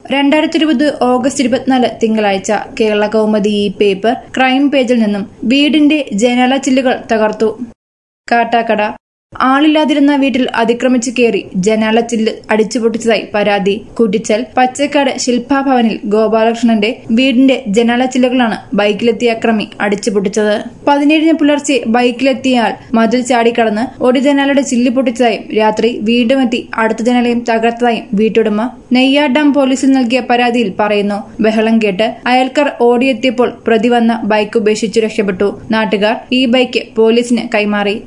രണ്ടായിരത്തി ഇരുപത് ഓഗസ്റ്റ് ഇരുപത്തിനാല് തിങ്കളാഴ്ച കേരള കൗമുദി ഈ പേപ്പർ ക്രൈം പേജിൽ നിന്നും വീടിന്റെ ജനാല ചില്ലുകൾ തകർത്തു കാട്ടാക്കട ആളില്ലാതിരുന്ന വീട്ടിൽ അതിക്രമിച്ചു കയറി ജനാല ചില്ല് അടിച്ചുപൊട്ടിച്ചതായി പരാതി കുറ്റിച്ചൽ പച്ചക്കാട് ശില്പാഭവനിൽ ഗോപാലകൃഷ്ണന്റെ വീടിന്റെ ജനാല ചില്ലുകളാണ് ബൈക്കിലെത്തിയ അക്രമി അടിച്ചുപൊട്ടിച്ചത് പതിനേഴിന് പുലർച്ചെ ബൈക്കിലെത്തിയ ആൾ മതിൽ ചാടിക്കടന്ന് ഒരു ജനാലയുടെ ചില്ല് പൊട്ടിച്ചതായും രാത്രി വീണ്ടും എത്തി അടുത്ത ജനാലയും തകർത്തതായും വീട്ടുടമ നെയ്യാർ പോലീസിൽ നൽകിയ പരാതിയിൽ പറയുന്നു ബഹളം കേട്ട് അയൽക്കാർ ഓടിയെത്തിയപ്പോൾ പ്രതി വന്ന ബൈക്ക് ഉപേക്ഷിച്ചു രക്ഷപ്പെട്ടു നാട്ടുകാർ ഈ ബൈക്ക് പോലീസിന് കൈമാറി